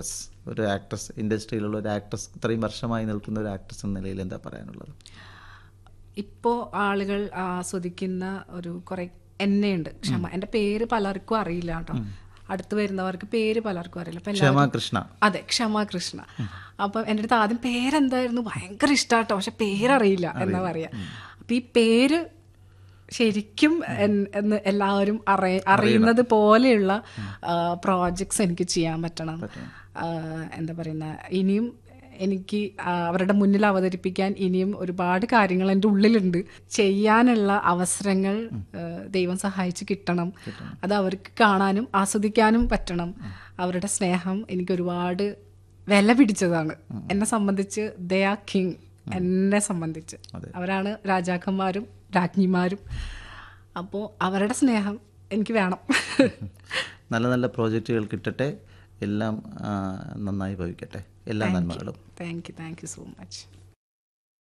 actress ഒരു actress ഇൻഡസ്ട്രിയിലുള്ള ഒരു actress ഇത്രയും വർഷമായി നിൽക്കുന്ന ഒരു ആക്ട്രസ് എന്ന നിലയിൽ എന്താ പറയാനുള്ളത് ഇപ്പോൾ ആളുകൾ ആസ്വദിക്കുന്ന ഒരു കുറെ എന്നെയുണ്ട് ക്ഷമ എൻ്റെ പേര് പലർക്കും അറിയില്ല കേട്ടോ അടുത്ത് വരുന്നവർക്ക് പേര് പലർക്കും അറിയില്ല അപ്പം ക്ഷമ കൃഷ്ണ അതെ ക്ഷമ കൃഷ്ണ അപ്പം എൻ്റെ അടുത്ത് ആദ്യം പേരെന്തായിരുന്നു ഭയങ്കര ഇഷ്ടാട്ടോ പക്ഷെ പേരറിയില്ല എന്നാ പറയാ അപ്പം ഈ പേര് ശരിക്കും എൻ- എന്ന് എല്ലാവരും അറിയ അറിയുന്നത് പോലെയുള്ള പ്രോജക്ട്സ് എനിക്ക് ചെയ്യാൻ പറ്റണം ആ, എന്താ പറയുന്ന ഇനിയും എനിക്ക് ആ, അവരുടെ മുന്നിൽ അവതരിപ്പിക്കാൻ ഇനിയും ഒരുപാട് കാര്യങ്ങൾ എൻ്റെ ഉള്ളിലുണ്ട് ചെയ്യാനുള്ള അവസരങ്ങൾ ആ, ദൈവം സഹായിച്ച് കിട്ടണം അത് അവർക്ക് കാണാനും ആസ്വദിക്കാനും പറ്റണം അവരുടെ സ്നേഹം എനിക്ക് ഒരുപാട് വില പിടിച്ചതാണ് എന്നെ സംബന്ധിച്ച് ദയാ കിങ് എന്നെ സംബന്ധിച്ച് അവരാണ് രാജാക്കന്മാരും രാജ്ഞിമാരും അപ്പോൾ അവരുടെ സ്നേഹം എനിക്ക് വേണം നല്ല നല്ല പ്രോജക്റ്റുകൾ കിട്ടട്ടെ എല്ലാം ആ, നന്നായി ഭവിക്കട്ടെ എല്ലാ നന്മകളും thank you thank you so much